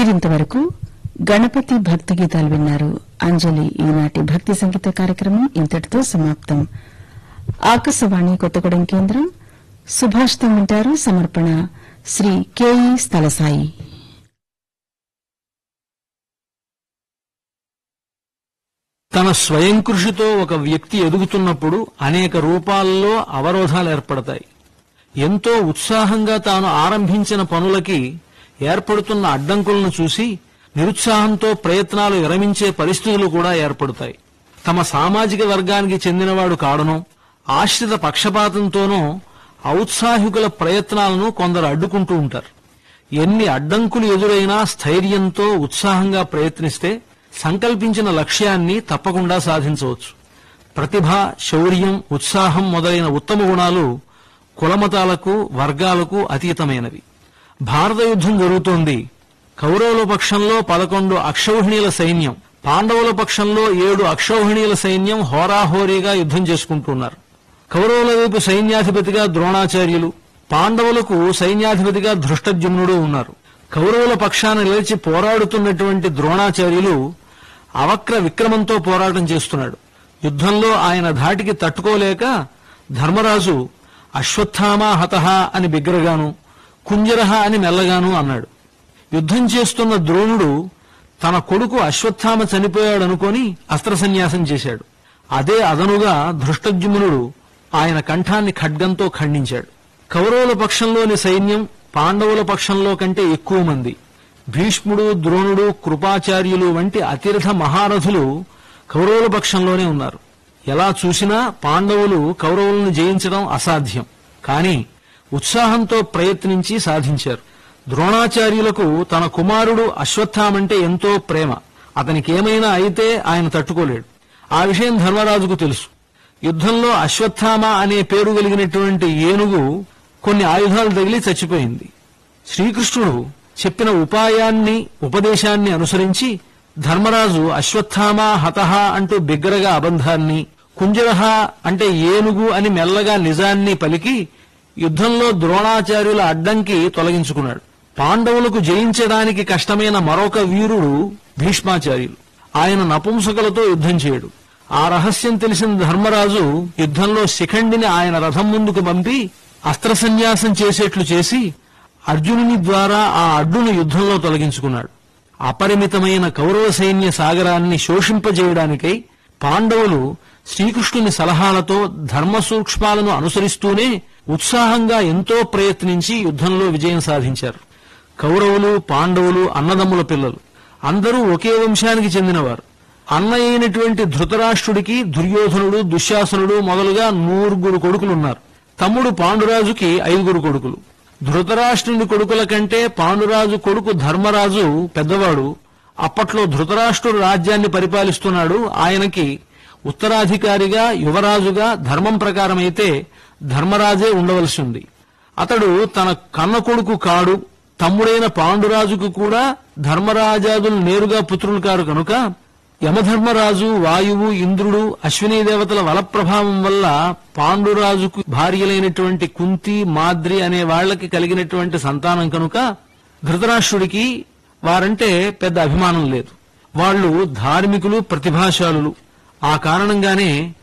మీరింతవరకు గణపతి భక్తి గీతాలు విన్నారు అంజలి ఈనాటి భక్తి సంగీత కార్యక్రమం ఇంతటితో సమాప్తం ఆకాశవాణి కొత్తగూడెం కేంద్రం సుభాషితం వింటారు సమర్పణ శ్రీ కెఈ స్థలసాయి తన స్వయం కృషితో ఒక వ్యక్తి ఎదుగుతున్నప్పుడు అనేక రూపాల్లో అవరోధాలు ఏర్పడతాయి ఎంతో ఉత్సాహంగా తాను ఆరంభించిన పనులకి ఏర్పడుతున్న అడ్డంకులను చూసి నిరుత్సాహంతో ప్రయత్నాలు విరమించే పరిస్థితులు కూడా ఏర్పడతాయి తమ సామాజిక వర్గానికి చెందినవాడు కాడనో ఆశ్రిత పక్షపాతంతోనో ఔత్సాహికుల ప్రయత్నాలను కొందరు అడ్డుకుంటూ ఉంటారు ఎన్ని అడ్డంకులు ఎదురైనా స్థైర్యంతో ఉత్సాహంగా ప్రయత్నిస్తే సంకల్పించిన లక్ష్యాన్ని తప్పకుండా సాధించవచ్చు ప్రతిభ శౌర్యం ఉత్సాహం మొదలైన ఉత్తమ గుణాలు కులమతాలకు వర్గాలకు అతీతమైనవి భారత యుద్ధం జరుగుతోంది కౌరవుల పక్షంలో పదకొండు అక్షౌహిణీల సైన్యం పాండవుల పక్షంలో ఏడు అక్షౌహిణీల సైన్యం హోరాహోరీగా యుద్ధం చేసుకుంటున్నారు కౌరవుల వైపు సైన్యాధిపతిగా ద్రోణాచార్యులు పాండవులకు సైన్యాధిపతిగా ధృష్టజ్యుమ్నుడు ఉన్నారు కౌరవుల పక్షాన నిలిచి పోరాడుతున్నటువంటి ద్రోణాచార్యులు అవక్ర విక్రమంతో పోరాటం చేస్తున్నాడు యుద్ధంలో ఆయన ధాటికి తట్టుకోలేక ధర్మరాజు అశ్వత్థామ హతహ అని బిగ్గరగాను కుంజరహ అని మెల్లగాను అన్నాడు యుద్ధం చేస్తున్న ద్రోణుడు తన కొడుకు అశ్వత్థామ చనిపోయాడనుకొని అస్త్ర సన్యాసం చేశాడు అదే అదనుగా ధృష్టజ్యుమ్నుడు ఆయన కంఠాన్ని ఖడ్గంతో ఖండించాడు కౌరవుల పక్షంలోని సైన్యం పాండవుల పక్షంలో కంటే ఎక్కువ మంది భీష్ముడు ద్రోణుడు కృపాచార్యులు వంటి అతిరథ మహారథులు కౌరవుల పక్షంలోనే ఉన్నారు ఎలా చూసినా పాండవులు కౌరవులను జయించడం అసాధ్యం కాని ఉత్సాహంతో ప్రయత్నించి సాధించారు ద్రోణాచార్యులకు తన కుమారుడు అశ్వత్థామంటే ఎంతో ప్రేమ అతనికేమైనా అయితే ఆయన తట్టుకోలేడు ఆ విషయం ధర్మరాజుకు తెలుసు యుద్ధంలో అశ్వత్థామ అనే పేరు కలిగినటువంటి ఏనుగు కొన్ని ఆయుధాలు తగిలి చచ్చిపోయింది శ్రీకృష్ణుడు చెప్పిన ఉపాయాన్ని ఉపదేశాన్ని అనుసరించి ధర్మరాజు అశ్వత్థామ హతహ అంటూ బిగ్గరగా అబంధాన్ని కుంజరహ అంటే ఏనుగు అని మెల్లగా నిజాన్ని పలికి యుద్ధంలో ద్రోణాచార్యుల అడ్డంకి తొలగించుకున్నాడు పాండవులకు జయించడానికి కష్టమైన మరొక వీరుడు భీష్మాచార్యులు ఆయన నపుంసకులతో యుద్ధం చేయడు ఆ రహస్యం తెలిసిన ధర్మరాజు యుద్ధంలో శిఖండిని ఆయన రథం ముందుకు పంపి అస్త్ర సన్యాసం చేసేట్లు చేసి అర్జునుని ద్వారా ఆ అడ్డును యుద్ధంలో తొలగించుకున్నాడు అపరిమితమైన కౌరవ సైన్య సాగరాన్ని శోషింపజేయడానికై పాండవులు శ్రీకృష్ణుని సలహాలతో ధర్మ సూక్ష్మాలను అనుసరిస్తూనే ఉత్సాహంగా ఎంతో ప్రయత్నించి యుద్ధంలో విజయం సాధించారు కౌరవులు పాండవులు అన్నదమ్ముల పిల్లలు అందరూ ఒకే వంశానికి చెందినవారు అన్న అయినటువంటి ధృతరాష్ట్రుడికి దుర్యోధనుడు దుశ్శాసనుడు మొదలుగా నూరుగురు కొడుకులున్నారు తమ్ముడు పాండురాజుకి ఐదుగురు కొడుకులు ధృతరాష్ట్రుని కొడుకుల కంటే పాండురాజు కొడుకు ధర్మరాజు పెద్దవాడు అప్పట్లో ధృతరాష్ట్రుడు రాజ్యాన్ని పరిపాలిస్తున్నాడు ఆయనకి ఉత్తరాధికారిగా యువరాజుగా ధర్మం ప్రకారమైతే ధర్మరాజే ఉండవలసి ఉంది అతడు తన కన్న కొడుకు కాడు తమ్ముడైన పాండురాజుకు కూడా ధర్మరాజాదులు నేరుగా పుత్రులు కారు కనుక యమధర్మరాజు వాయువు ఇంద్రుడు అశ్వినీ దేవతల వల ప్రభావం వల్ల పాండురాజుకు భార్యలైనటువంటి కుంతి మాద్రి అనే వాళ్లకి కలిగినటువంటి సంతానం కనుక ధృతరాష్ట్రుడికి వారంటే పెద్ద అభిమానం లేదు వాళ్ళు ధార్మికులు ప్రతిభాశాలులు ఆ కారణంగానే